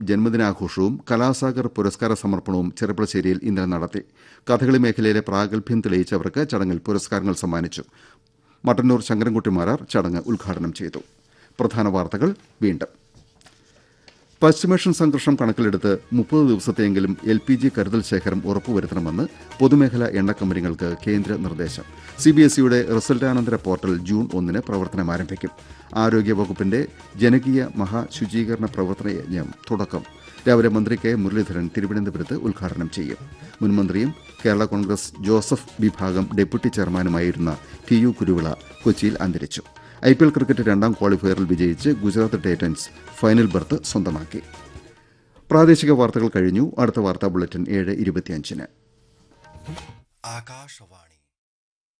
ജന്മദിനാഘോഷവും കലാസാഗർ പുരസ്കാര സമർപ്പണവും ചെറുപ്പളശ്ശേരിയിൽ ഇന്നലെ നടത്തി കഥകളി മേഖലയിലെ പ്രാഗൽഭ്യം തെളിയിച്ചവർക്ക് ചടങ്ങിൽ പുരസ്കാരങ്ങൾ സമ്മാനിച്ചു മട്ടന്നൂർ ശങ്കരൻകുട്ടി മാരാർ ചടങ്ങ് ഉദ്ഘാടനം ചെയ്തു പ്രധാന വാർത്തകൾ വീണ്ടും പശ്ചിമേഷ്യൻ സംഘർഷം കണക്കിലെടുത്ത് മുപ്പത് ദിവസത്തെയെങ്കിലും എൽ പി ജി കരുതൽ ശേഖരം ഉറപ്പുവരുത്തണമെന്ന് പൊതുമേഖലാ എണ്ണ കമ്പനികൾക്ക് കേന്ദ്ര നിർദ്ദേശം സിബിഎസ്ഇയുടെ റിസൾട്ടാനന്തര പോർട്ടൽ ജൂൺ ഒന്നിന് പ്രവർത്തനം ആരംഭിക്കും ആരോഗ്യവകുപ്പിന്റെ ജനകീയ മഹാശുചീകരണ പ്രവർത്തന യജ്ഞം തുടക്കം രാവിലെ മന്ത്രി കെ മുരളീധരൻ തിരുവനന്തപുരത്ത് ഉദ്ഘാടനം ചെയ്യും മുൻമന്ത്രിയും കേരള കോൺഗ്രസ് ജോസഫ് വിഭാഗം ഡെപ്യൂട്ടി ചെയർമാനുമായിരുന്ന ടി യു കുരുവിള കൊച്ചിയിൽ അന്തരിച്ചു ഐ പി എൽ ക്രിക്കറ്റ് രണ്ടാം ക്വാളിഫയറിൽ വിജയിച്ച് ഗുജറാത്ത് ടൈറ്റൻസ് ഫൈനൽ ബർത്ത് സ്വന്തമാക്കി പ്രാദേശിക വാർത്തകൾ കഴിഞ്ഞു അടുത്ത വാർത്താ ബുള്ളറ്റിൻ ഏഴ് ഇരുപത്തിയഞ്ചിന് ആകാശവാണി